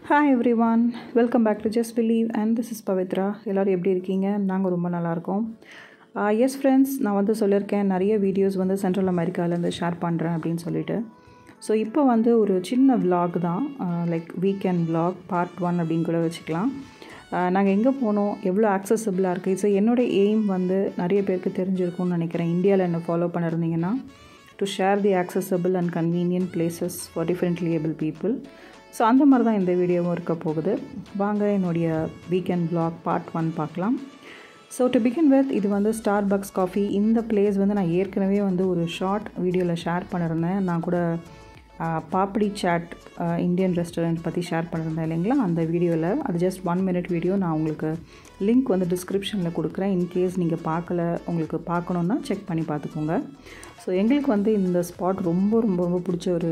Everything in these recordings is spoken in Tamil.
Hi everyone welcome back to just believe and this is Pavithra எல்லோரும் எப்படி இருக்கீங்க நாங்கள் ரொம்ப நல்லாயிருக்கோம் எஸ் ஃப்ரெண்ட்ஸ் நான் வந்து சொல்லியிருக்கேன் நிறைய வீடியோஸ் வந்து சென்ட்ரல் அமெரிக்காவிலேருந்து ஷேர் பண்ணுறேன் அப்படின்னு சொல்லிட்டு ஸோ இப்போ வந்து ஒரு சின்ன vlog தான் like weekend vlog part one அப்படின்னு கூட வச்சுக்கலாம் நாங்கள் எங்கே போனோம் எவ்வளோ ஆக்சசபிளாக இருக்குது ஸோ என்னோட எய்ம் வந்து நிறைய பேருக்கு தெரிஞ்சிருக்கும்னு நினைக்கிறேன் இந்தியாவில் என்ன ஃபாலோ பண்ணியிருந்தீங்கன்னா to share the accessible and convenient places for differently able people so அந்த மாதிரி தான் இந்த வீடியோவும் இருக்க போகுது வாங்க என்னுடைய வீக்கெண்ட் vlog பார்ட் ஒன் பார்க்கலாம் ஸோ டு பிகின் வித் இது வந்து ஸ்டார் பக்ஸ் காஃபி இந்த பிளேஸ் வந்து நான் ஏற்கனவே வந்து ஒரு ஷார்ட் வீடியோவில் ஷேர் பண்ணியிருந்தேன் நான் கூட பாப்படி சாட் இந்தியன் ரெஸ்டாரண்ட் பற்றி ஷேர் பண்ணியிருந்தேன் இல்லைங்களா அந்த வீடியோவில் அது ஜஸ்ட் ஒன் மினிட் வீடியோ நான் உங்களுக்கு லிங்க் வந்து டிஸ்கிரிப்ஷனில் கொடுக்குறேன் இன்கேஸ் நீங்கள் பார்க்கல உங்களுக்கு பார்க்கணுன்னா செக் பண்ணி பார்த்துக்கோங்க ஸோ எங்களுக்கு வந்து இந்த ஸ்பாட் ரொம்ப ரொம்ப ரொம்ப பிடிச்ச ஒரு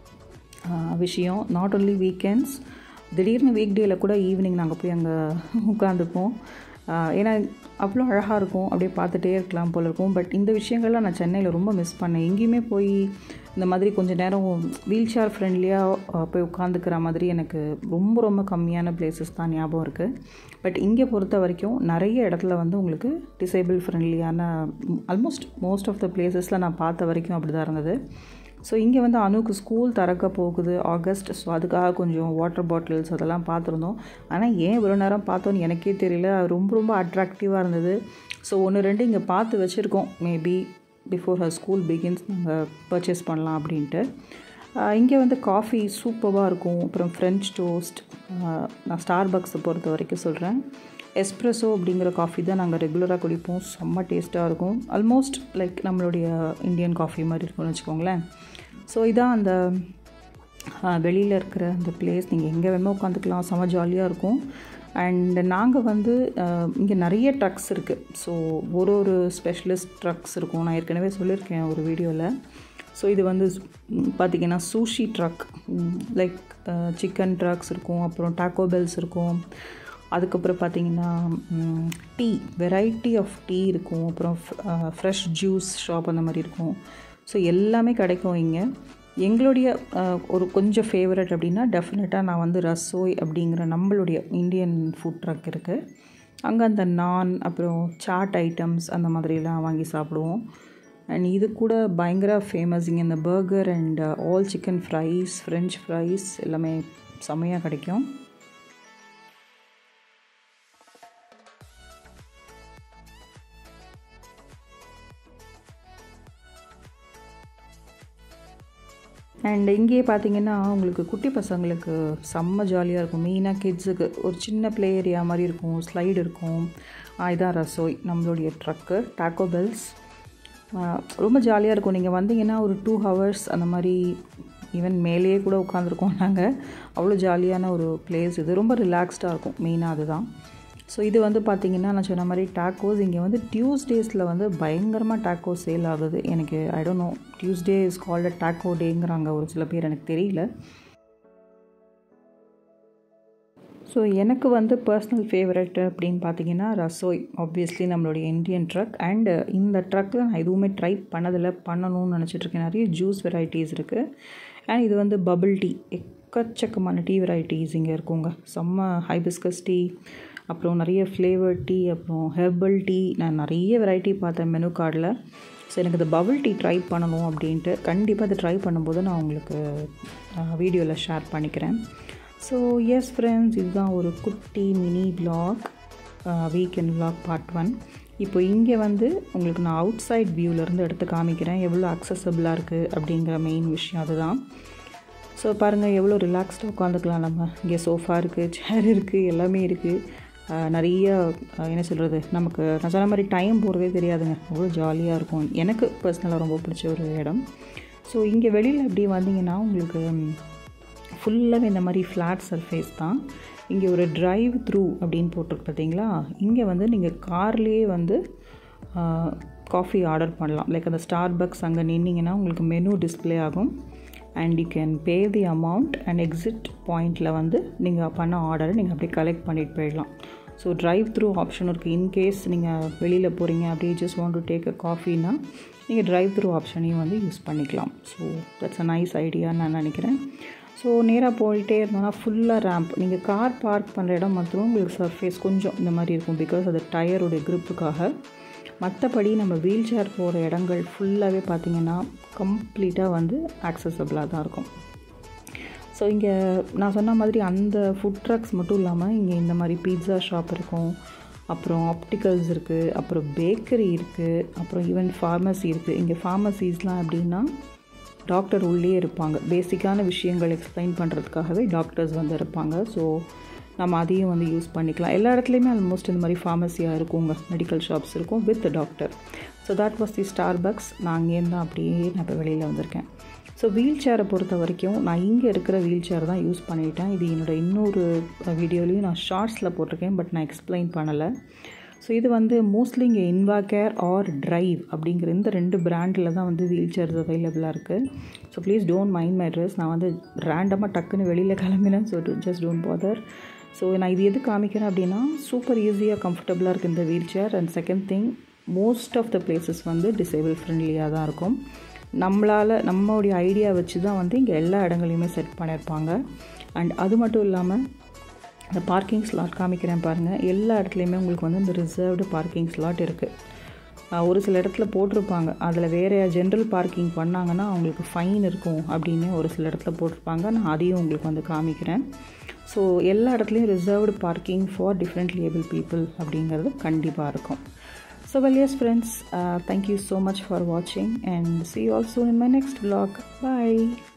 விஷயம் நாட் ஓன்லி வீக்கெண்ட்ஸ் திடீர்னு வீக் டேயில் கூட ஈவினிங் நாங்கள் போய் அங்கே உட்காந்துப்போம் ஏன்னா அவ்வளோ அழகாக இருக்கும் அப்படியே பார்த்துட்டே இருக்கலாம் போல் இருக்கும் பட் இந்த விஷயங்கள்லாம் நான் சென்னையில் ரொம்ப மிஸ் பண்ணேன் எங்கேயுமே போய் இந்த மாதிரி கொஞ்சம் நேரம் வீல் சேர் ஃப்ரெண்ட்லியாக போய் உட்காந்துக்கிற மாதிரி எனக்கு ரொம்ப ரொம்ப கம்மியான பிளேசஸ் தான் ஞாபகம் இருக்குது பட் இங்கே பொறுத்த வரைக்கும் நிறைய இடத்துல வந்து உங்களுக்கு டிசேபிள் ஃப்ரெண்ட்லியான ஆல்மோஸ்ட் மோஸ்ட் ஆஃப் த பிளேசஸில் நான் பார்த்த வரைக்கும் அப்படி தான் இருந்தது ஸோ இங்கே வந்து அனுக்கு ஸ்கூல் திறக்க போகுது ஆகஸ்ட் ஸோ அதுக்காக கொஞ்சம் வாட்டர் பாட்டில்ஸ் அதெல்லாம் பார்த்துருந்தோம் ஆனால் ஏன் இவ்வளோ நேரம் பார்த்தோன்னு எனக்கே தெரியல அது ரொம்ப ரொம்ப அட்ராக்டிவாக இருந்தது ஸோ ஒன்று ரெண்டு இங்கே பார்த்து வச்சுருக்கோம் maybe before her school begins நாங்கள் பர்ச்சேஸ் பண்ணலாம் அப்படின்ட்டு இங்கே வந்து காஃபி சூப்பராக இருக்கும் அப்புறம் ஃப்ரெஞ்ச் டோஸ்ட் நான் ஸ்டார் பக்ஸை பொறுத்த வரைக்கும் சொல்கிறேன் எஸ்ப்ரெஸோ அப்படிங்கிற காஃபி தான் நாங்கள் ரெகுலராக குடிப்போம் செம்ம டேஸ்ட்டாக இருக்கும் ஆல்மோஸ்ட் லைக் நம்மளுடைய இந்தியன் காஃபி மாதிரி இருக்கும்னு வச்சுக்கோங்களேன் ஸோ இதான் அந்த வெளியில் இருக்கிற அந்த பிளேஸ் நீங்கள் எங்கே வேணுமோ உட்காந்துக்கலாம் செம்ம ஜாலியாக இருக்கும் அண்ட் நாங்கள் வந்து இங்கே நிறைய ட்ரக்ஸ் இருக்குது ஸோ ஒரு ஒரு ஸ்பெஷலிஸ்ட் ட்ரக்ஸ் இருக்கும் நான் ஏற்கனவே சொல்லியிருக்கேன் ஒரு வீடியோவில் ஸோ இது வந்து பார்த்திங்கன்னா sushi truck like chicken trucks இருக்கும் அப்புறம் டாக்கோ பெல்ஸ் இருக்கும் அதுக்கப்புறம் பார்த்திங்கன்னா டீ வெரைட்டி ஆஃப் டீ இருக்கும் அப்புறம் ஃப்ரெஷ் ஜூஸ் ஷாப் அந்த மாதிரி இருக்கும் ஸோ எல்லாமே கிடைக்கும் இங்கே எங்களுடைய ஒரு கொஞ்சம் ஃபேவரட் அப்படின்னா டெஃபினட்டாக நான் வந்து ரசோய் அப்படிங்கிற நம்மளுடைய இந்தியன் ஃபுட் ட்ரக் இருக்குது அங்கே அந்த நான் அப்புறம் சாட் ஐட்டம்ஸ் அந்த மாதிரிலாம் வாங்கி சாப்பிடுவோம் அண்ட் இது கூட பயங்கர ஃபேமஸ் இங்கே இந்த burger and all chicken fries French fries எல்லாமே செம்மையாக கிடைக்கும் அண்ட் இங்கேயே பார்த்தீங்கன்னா உங்களுக்கு குட்டி பசங்களுக்கு செம்ம ஜாலியாக இருக்கும் மெயினாக கிட்ஸுக்கு ஒரு சின்ன ப்ளே ஏரியா மாதிரி இருக்கும் ஸ்லைடு இருக்கும் இதான் ரசோய் நம்மளுடைய ட்ரக்கு டாக்கோ பெல்ஸ் ரொம்ப ஜாலியாக இருக்கும் நீங்கள் வந்தீங்கன்னா ஒரு டூ ஹவர்ஸ் அந்த மாதிரி ஈவன் மேலேயே கூட உட்காந்துருக்கோம் நாங்கள் அவ்வளோ ஜாலியான ஒரு பிளேஸ் இது ரொம்ப ரிலாக்ஸ்டாக இருக்கும் மெயினாக அதுதான் ஸோ இது வந்து பார்த்திங்கன்னா நான் சொன்ன மாதிரி டாக்கோஸ் இங்கே வந்து டியூஸ்டேஸில் வந்து பயங்கரமாக டாக்கோஸ் சேல் ஆகுது எனக்கு I don't know Tuesday is called taco டேங்கிறாங்க ஒரு சில பேர் எனக்கு தெரியல ஸோ எனக்கு வந்து பர்சனல் ஃபேவரட் அப்படின்னு பார்த்தீங்கன்னா ரசோய் ஆப்வியஸ்லி நம்மளுடைய இந்தியன் ட்ரக் அண்டு இந்த ட்ரக்கில் நான் எதுவுமே ட்ரை பண்ணதில்லை பண்ணணும்னு நினச்சிட்ருக்கேன் நிறைய ஜூஸ் வெரைட்டிஸ் இருக்குது அண்ட் இது வந்து பபிள் டீ எக்கச்சக்கமான டீ வெரைட்டிஸ் இங்கே இருக்குங்க செம்ம ஹைபிஸ்கஸ் டீ அப்புறம் நிறைய ஃப்ளேவர் டீ அப்புறம் ஹெர்பல் டீ நான் நிறைய வெரைட்டி பார்த்தேன் மெனு கார்டில் ஸோ எனக்கு இந்த பபிள் டீ ட்ரை பண்ணணும் அப்படின்ட்டு கண்டிப்பாக அதை ட்ரை பண்ணும்போது நான் உங்களுக்கு வீடியோவில் ஷேர் பண்ணிக்கிறேன் ஸோ எஸ் ஃப்ரெண்ட்ஸ் இதுதான் ஒரு குட்டி mini vlog weekend vlog part one இப்போ இங்கே வந்து உங்களுக்கு நான் அவுட் சைட் வியூவிலேருந்து எடுத்து காமிக்கிறேன் எவ்வளோ அக்சசபிளாக இருக்குது அப்படிங்கிற மெயின் விஷயம் அதுதான் ஸோ பாருங்கள் எவ்வளோ ரிலாக்ஸ்டாக உட்காந்துக்கலாம் நம்ம இங்கே சோஃபா இருக்குது சேர் இருக்குது எல்லாமே இருக்குது நிறைய என்ன சொல்கிறது நமக்கு நான் சொன்ன மாதிரி டைம் போகிறதே தெரியாதுங்க அவ்வளோ ஜாலியாக இருக்கும் எனக்கு பர்சனலாக ரொம்ப பிடிச்ச ஒரு இடம் ஸோ இங்கே வெளியில் எப்படி வந்தீங்கன்னா உங்களுக்கு ஃபுல்லாகவே இந்த மாதிரி ஃப்ளாட் சர்ஃபேஸ் தான் இங்கே ஒரு ட்ரைவ் த்ரூ அப்படின்னு போட்டிருக்கு பார்த்தீங்களா இங்கே வந்து நீங்கள் கார்லேயே வந்து காஃபி ஆர்டர் பண்ணலாம் லைக் அந்த ஸ்டார் பக்ஸ் அங்கே நின்னீங்கன்னா உங்களுக்கு மெனு டிஸ்பிளே ஆகும் and you can pay the amount and exit பாயிண்டில் வந்து நீங்கள் பண்ண ஆர்டரை நீங்கள் அப்படியே கலெக்ட் பண்ணிட்டு போயிடலாம் ஸோ ட்ரைவ் த்ரூ ஆப்ஷன் இருக்குது இன்கேஸ் நீங்கள் வெளியில் போகிறீங்க அப்படியே just want to take a காஃபினா நீங்கள் ட்ரைவ் த்ரூ ஆப்ஷனையும் வந்து யூஸ் பண்ணிக்கலாம் ஸோ தட்ஸ் அ நைஸ் ஐடியான்னு நான் நினைக்கிறேன் ஸோ நேராக போயிட்டே இருந்தோம்னா ஃபுல்லாக ரேம்ப் நீங்கள் கார் பார்க் பண்ணுற இடம் மட்டும் உங்களுக்கு சர்ஃபேஸ் கொஞ்சம் இந்த மாதிரி இருக்கும் பிகாஸ் அது டயருடைய க்ரிப்புக்காக மற்றபடி நம்ம வீல் சேர் போகிற இடங்கள் ஃபுல்லாகவே பார்த்திங்கன்னா கம்ப்ளீட்டாக வந்து ஆக்சசபிளாக தான் இருக்கும் ஸோ இங்கே நான் சொன்ன மாதிரி அந்த ஃபுட் ட்ரக்ஸ் மட்டும் இல்லாமல் இங்கே இந்த மாதிரி பீட்சா ஷாப் இருக்கும் அப்புறம் ஆப்டிக்கல்ஸ் இருக்குது அப்புறம் பேக்கரி இருக்குது அப்புறம் ஈவன் ஃபார்மசி இருக்குது இங்கே ஃபார்மசிஸ்லாம் எப்படின்னா டாக்டர் உள்ளே இருப்பாங்க பேசிக்கான விஷயங்கள் எக்ஸ்பிளைன் பண்ணுறதுக்காகவே டாக்டர்ஸ் வந்து இருப்பாங்க ஸோ நம்ம அதையும் வந்து யூஸ் பண்ணிக்கலாம் எல்லா இடத்துலையுமே ஆல்மோஸ்ட் இந்த மாதிரி ஃபார்மசியாக இருக்குங்க மெடிக்கல் ஷாப்ஸ் இருக்கும் with doctor so that was the Starbucks நான் அங்கேருந்து தான் அப்படியே நான் இப்போ வெளியில் வந்திருக்கேன் ஸோ வீல் சேரை பொறுத்த வரைக்கும் நான் இங்கே இருக்கிற வீல் சேர் தான் யூஸ் பண்ணிட்டேன் இது என்னோடய இன்னொரு வீடியோலையும் நான் ஷார்ட்ஸில் போட்டிருக்கேன் பட் நான் எக்ஸ்பிளைன் பண்ணலை ஸோ இது வந்து மோஸ்ட்லி இங்கே இன்வா கேர் ஆர் ட்ரைவ் அப்படிங்கிற இந்த ரெண்டு பிராண்டில் தான் வந்து வீல் சேர்ஸ் அவைலபிளாக இருக்குது so please don't mind my dress நான் வந்து ரேண்டமாக டக்குன்னு வெளியில் கிளம்பினேன் so just don't bother so நான் இது எது காமிக்கிறேன் அப்படின்னா சூப்பர் ஈஸியாக கம்ஃபர்டபுளாக இருக்குது இந்த wheelchair and second thing most of the places வந்து டிசேபிள் ஃப்ரெண்ட்லியாக தான் இருக்கும் நம்மளால் நம்மளுடைய ஐடியா வச்சு தான் வந்து இங்கே எல்லா இடங்களையுமே செட் பண்ணியிருப்பாங்க அண்ட் அது மட்டும் இல்லாமல் இந்த பார்க்கிங் ஸ்லாட் காமிக்கிறேன் பாருங்கள் எல்லா இடத்துலையுமே உங்களுக்கு வந்து இந்த ரிசர்வ்டு பார்க்கிங் ஸ்லாட் இருக்குது ஒரு சில இடத்துல போட்டிருப்பாங்க அதில் வேறு ஜென்ரல் பார்க்கிங் பண்ணாங்கன்னா அவங்களுக்கு ஃபைன் இருக்கும் அப்படின்னு ஒரு சில இடத்துல போட்டிருப்பாங்க நான் அதையும் உங்களுக்கு வந்து காமிக்கிறேன் ஸோ எல்லா இடத்துலையும் reserved parking for differently able people அப்படிங்கிறது கண்டிப்பாக இருக்கும் So well yes friends, uh, thank you so much for watching and see you all soon in my next vlog. Bye.